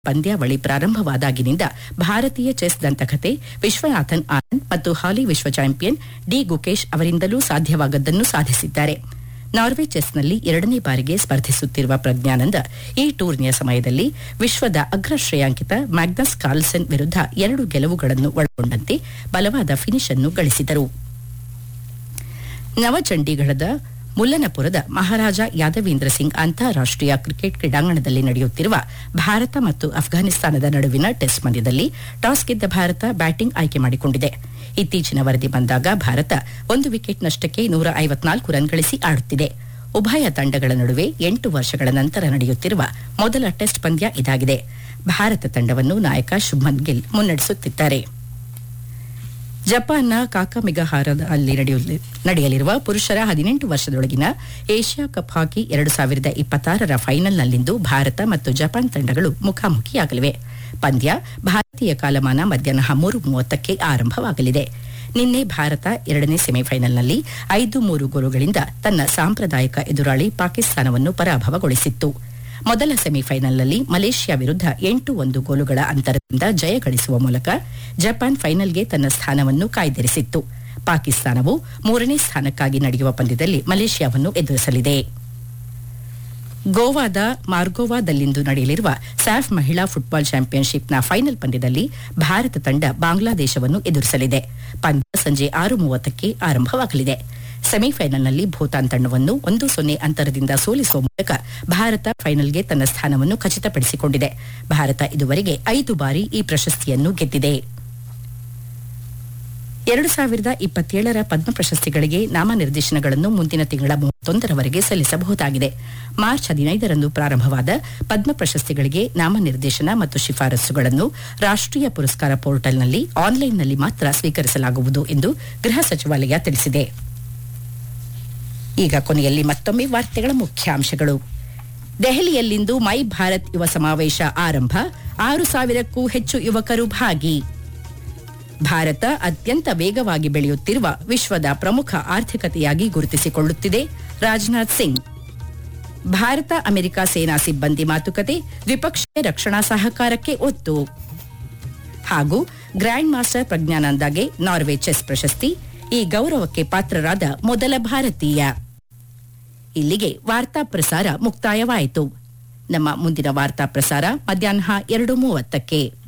ಪಂದ್ಯಾವಳಿ ಪ್ರಾರಂಭವಾದಾಗಿನಿಂದ ಭಾರತೀಯ ಚೆಸ್ ದಂತಕತೆ ವಿಶ್ವನಾಥನ್ ಆನಂದ್ ಮತ್ತು ಹಾಲಿ ವಿಶ್ವ ಚಾಂಪಿಯನ್ ಡಿ ಗುಕೇಶ್ ಅವರಿಂದಲೂ ಸಾಧ್ಯವಾಗದ್ದನ್ನು ಸಾಧಿಸಿದ್ದಾರೆ ನಾರ್ವೆ ಚೆಸ್ನಲ್ಲಿ ಎರಡನೇ ಬಾರಿಗೆ ಸ್ಪರ್ಧಿಸುತ್ತಿರುವ ಪ್ರಜ್ಞಾನಂದ ಈ ಟೂರ್ನಿಯ ಸಮಯದಲ್ಲಿ ವಿಶ್ವದ ಅಗ್ರ ಶ್ರೇಯಾಂಕಿತ ಮ್ಯಾಗ್ನಸ್ ಕಾರ್ಲ್ಸನ್ ವಿರುದ್ಧ ಎರಡು ಗೆಲುವುಗಳನ್ನು ಒಳಗೊಂಡಂತೆ ಬಲವಾದ ಫಿನಿಶ್ ಅನ್ನು ಗಳಿಸಿದರು ನವಚಂಡೀಗಢದ ಮುಲ್ಲನಪುರದ ಮಹಾರಾಜ ಯಾದವೇಂದ್ರ ಸಿಂಗ್ ಅಂತಾರಾಷ್ಟೀಯ ಕ್ರಿಕೆಟ್ ಕ್ರೀಡಾಂಗಣದಲ್ಲಿ ನಡೆಯುತ್ತಿರುವ ಭಾರತ ಮತ್ತು ಅಫ್ಘಾನಿಸ್ತಾನದ ನಡುವಿನ ಟೆಸ್ಟ್ ಪಂದ್ಯದಲ್ಲಿ ಟಾಸ್ ಗೆದ್ದ ಭಾರತ ಬ್ಯಾಟಿಂಗ್ ಆಯ್ಕೆ ಮಾಡಿಕೊಂಡಿದೆ ಇತ್ತೀಚಿನ ವರದಿ ಬಂದಾಗ ಭಾರತ ಒಂದು ವಿಕೆಟ್ ನಷ್ಟಕ್ಕೆ ನೂರ ಐವತ್ನಾಲ್ಕು ರನ್ ಗಳಿಸಿ ಆಡುತ್ತಿದೆ ಉಭಯ ತಂಡಗಳ ನಡುವೆ ಎಂಟು ವರ್ಷಗಳ ನಂತರ ನಡೆಯುತ್ತಿರುವ ಮೊದಲ ಟೆಸ್ಟ್ ಪಂದ್ಯ ಇದಾಗಿದೆ ಭಾರತ ತಂಡವನ್ನು ನಾಯಕ ಶುಭ್ಮನ್ ಗಿಲ್ ಮುನ್ನಡೆಸುತ್ತಿದ್ದಾರೆ ಜಪಾನ್ನ ಕಾಕಾಮಿಗಹಾರದಲ್ಲಿ ನಡೆಯಲಿರುವ ಪುರುಷರ ಹದಿನೆಂಟು ವರ್ಷದೊಳಗಿನ ಏಷ್ಯಾ ಕಪ್ ಹಾಕಿ ಎರಡು ಸಾವಿರದ ಇಪ್ಪತ್ತಾರರ ಫೈನಲ್ನಲ್ಲಿಂದು ಭಾರತ ಮತ್ತು ಜಪಾನ್ ತಂಡಗಳು ಮುಖಾಮುಖಿಯಾಗಲಿವೆ ಪಂದ್ಯ ಭಾರತೀಯ ಕಾಲಮಾನ ಮಧ್ಯಾಹ್ನ ಮೂರು ಮೂವತ್ತಕ್ಕೆ ಆರಂಭವಾಗಲಿದೆ ನಿನ್ನೆ ಭಾರತ ಎರಡನೇ ಸೆಮಿಫೈನಲ್ನಲ್ಲಿ ಐದು ಮೂರು ಗೋಲುಗಳಿಂದ ತನ್ನ ಸಾಂಪ್ರದಾಯಿಕ ಎದುರಾಳಿ ಪಾಕಿಸ್ತಾನವನ್ನು ಪರಾಭವಗೊಳಿಸಿತ್ತು ಮೊದಲ ಸೆಮಿಫೈನಲ್ನಲ್ಲಿ ಮಲೇಷ್ಯಾ ವಿರುದ್ಧ ಎಂಟು ಒಂದು ಗೋಲುಗಳ ಅಂತರದಿಂದ ಜಯ ಗಳಿಸುವ ಮೂಲಕ ಜಪಾನ್ ಫೈನಲ್ಗೆ ತನ್ನ ಸ್ಥಾನವನ್ನು ಕಾಯ್ದಿರಿಸಿತ್ತು ಪಾಕಿಸ್ತಾನವು ಮೂರನೇ ಸ್ಥಾನಕ್ಕಾಗಿ ನಡೆಯುವ ಪಂದ್ಯದಲ್ಲಿ ಮಲೇಷ್ಯಾವನ್ನು ಎದುರಿಸಲಿದೆ ಗೋವಾದ ಮಾರ್ಗೋವಾದಲ್ಲಿಂದು ನಡೆಯಲಿರುವ ಸ್ಯಾಫ್ ಮಹಿಳಾ ಫುಟ್ಬಾಲ್ ಚಾಂಪಿಯನ್ಶಿಪ್ನ ಫೈನಲ್ ಪಂದ್ಯದಲ್ಲಿ ಭಾರತ ತಂಡ ಬಾಂಗ್ಲಾದೇಶವನ್ನು ಎದುರಿಸಲಿದೆ ಪಂದ್ಯ ಸಂಜೆ ಆರು ಮೂವತ್ತಕ್ಕೆ ಆರಂಭವಾಗಲಿದೆ ಸೆಮಿಫೈನಲ್ನಲ್ಲಿ ಭೂತಾನ್ ತಂಡವನ್ನು ಒಂದು ಸೊನ್ನೆ ಅಂತರದಿಂದ ಸೋಲಿಸುವ ಮೂಲಕ ಭಾರತ ಫೈನಲ್ಗೆ ತನ್ನ ಸ್ಥಾನವನ್ನು ಖಚಿತಪಡಿಸಿಕೊಂಡಿದೆ ಭಾರತ ಇದುವರೆಗೆ ಐದು ಬಾರಿ ಈ ಪ್ರಶಸ್ತಿಯನ್ನು ಗೆದ್ದಿದೆ ಎರಡು ಸಾವಿರದ ಇಪ್ಪತ್ತೇಳರ ಪದ್ಮ ಪ್ರಶಸ್ತಿಗಳಿಗೆ ನಾಮನಿರ್ದೇಶನಗಳನ್ನು ಮುಂದಿನ ತಿಂಗಳ ಮೂವತ್ತೊಂದರವರೆಗೆ ಸಲ್ಲಿಸಬಹುದಾಗಿದೆ ಮಾರ್ಚ್ ಹದಿನೈದರಂದು ಪ್ರಾರಂಭವಾದ ಪದ್ಮ ಪ್ರಶಸ್ತಿಗಳಿಗೆ ನಾಮನಿರ್ದೇಶನ ಮತ್ತು ಶಿಫಾರಸುಗಳನ್ನು ರಾಷ್ಟೀಯ ಪುರಸ್ಕಾರ ಪೋರ್ಟಲ್ನಲ್ಲಿ ಆನ್ಲೈನ್ನಲ್ಲಿ ಮಾತ್ರ ಸ್ವೀಕರಿಸಲಾಗುವುದು ಎಂದು ಗೃಹ ಸಚಿವಾಲಯ ತಿಳಿಸಿದೆ ಈಗ ಕೊನೆಯಲ್ಲಿ ಮತ್ತೊಮ್ಮೆ ವಾರ್ತೆಗಳ ಮುಖ್ಯಾಂಶಗಳು ದೆಹಲಿಯಲ್ಲಿಂದು ಮೈ ಭಾರತ್ ಯುವ ಸಮಾವೇಶ ಆರಂಭ ಆರು ಸಾವಿರಕ್ಕೂ ಹೆಚ್ಚು ಯುವಕರು ಭಾಗಿ ಭಾರತ ಅತ್ಯಂತ ವೇಗವಾಗಿ ಬೆಳೆಯುತ್ತಿರುವ ವಿಶ್ವದ ಪ್ರಮುಖ ಆರ್ಥಿಕತೆಯಾಗಿ ಗುರುತಿಸಿಕೊಳ್ಳುತ್ತಿದೆ ರಾಜನಾಥ್ ಸಿಂಗ್ ಭಾರತ ಅಮೆರಿಕ ಸೇನಾ ಸಿಬ್ಬಂದಿ ಮಾತುಕತೆ ದ್ವಿಪಕ್ಷೀಯ ರಕ್ಷಣಾ ಸಹಕಾರಕ್ಕೆ ಒತ್ತು ಹಾಗೂ ಗ್ರ್ಯಾಂಡ್ ಮಾಸ್ಟರ್ ಪ್ರಜ್ಞಾನಂದಾಗೆ ನಾರ್ವೆ ಚೆಸ್ ಪ್ರಶಸ್ತಿ ಈ ಗೌರವಕ್ಕೆ ಪಾತ್ರರಾದ ಮೊದಲ ಭಾರತೀಯ ಇಲ್ಲಿಗೆ ವಾರ್ತಾ ಪ್ರಸಾರ ಮುಕ್ತಾಯವಾಯಿತು ನಮ್ಮ ಮುಂದಿನ ವಾರ್ತಾ ಪ್ರಸಾರ ಮಧ್ಯಾಹ್ನ ಎರಡು ಮೂವತ್ತಕ್ಕೆ